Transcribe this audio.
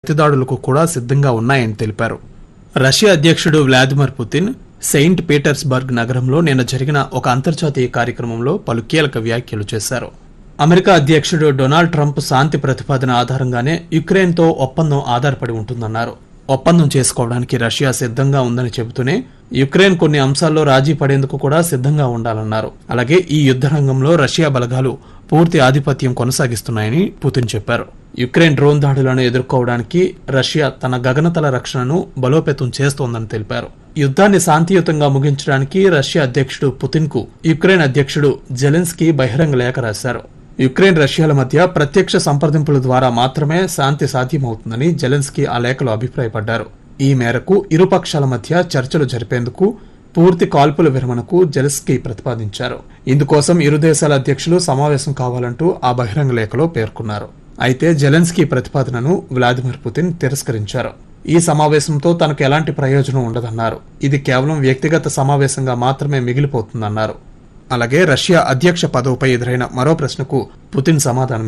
ప్రతిదాడులకు కూడా సిద్ధంగా ఉన్నాయని తెలిపారు రష్యా అధ్యక్షుడు వ్లాదిమిర్ పుతిన్ సెయింట్ పీటర్స్బర్గ్ నగరంలో నిన్న జరిగిన ఒక అంతర్జాతీయ కార్యక్రమంలో పలు కీలక వ్యాఖ్యలు చేశారు అమెరికా అధ్యక్షుడు డొనాల్డ్ ట్రంప్ శాంతి ప్రతిపాదన ఆధారంగానే యుక్రెయిన్తో ఒప్పందం ఆధారపడి ఉంటుందన్నారు ఒప్పందం చేసుకోవడానికి రష్యా సిద్ధంగా ఉందని చెబుతూనే యుక్రెయిన్ కొన్ని అంశాల్లో రాజీ పడేందుకు కూడా సిద్ధంగా ఉండాలన్నారు అలాగే ఈ యుద్ధ రంగంలో రష్యా బలగాలు పూర్తి ఆధిపత్యం కొనసాగిస్తున్నాయని పుతిన్ చెప్పారు యుక్రెయిన్ డ్రోన్ దాడులను ఎదుర్కోవడానికి రష్యా తన గగనతల రక్షణను బలోపేతం చేస్తోందని తెలిపారు యుద్ధాన్ని శాంతియుతంగా ముగించడానికి రష్యా అధ్యక్షుడు పుతిన్ కు యుక్రెయిన్ అధ్యక్షుడు జెలెన్స్కీ బహిరంగ లేఖ రాశారు యుక్రెయిన్ రష్యాల మధ్య ప్రత్యక్ష సంప్రదింపుల ద్వారా మాత్రమే శాంతి సాధ్యమవుతుందని జెలెన్స్కీ ఆ లేఖలో అభిప్రాయపడ్డారు ఈ మేరకు ఇరుపక్షాల మధ్య చర్చలు జరిపేందుకు పూర్తి కాల్పుల విరమణకు జెలెన్స్కీ ప్రతిపాదించారు ఇందుకోసం ఇరు దేశాల అధ్యక్షులు సమావేశం కావాలంటూ ఆ బహిరంగ లేఖలో పేర్కొన్నారు అయితే జెలెన్స్కీ ప్రతిపాదనను వ్లాదిమిర్ పుతిన్ తిరస్కరించారు ఈ సమావేశంతో తనకు ఎలాంటి ప్రయోజనం ఉండదన్నారు ఇది కేవలం వ్యక్తిగత సమావేశంగా మాత్రమే మిగిలిపోతుందన్నారు అలాగే రష్యా అధ్యక్ష పదవిపై ఎదురైన మరో ప్రశ్నకు పుతిన్ సమాధానం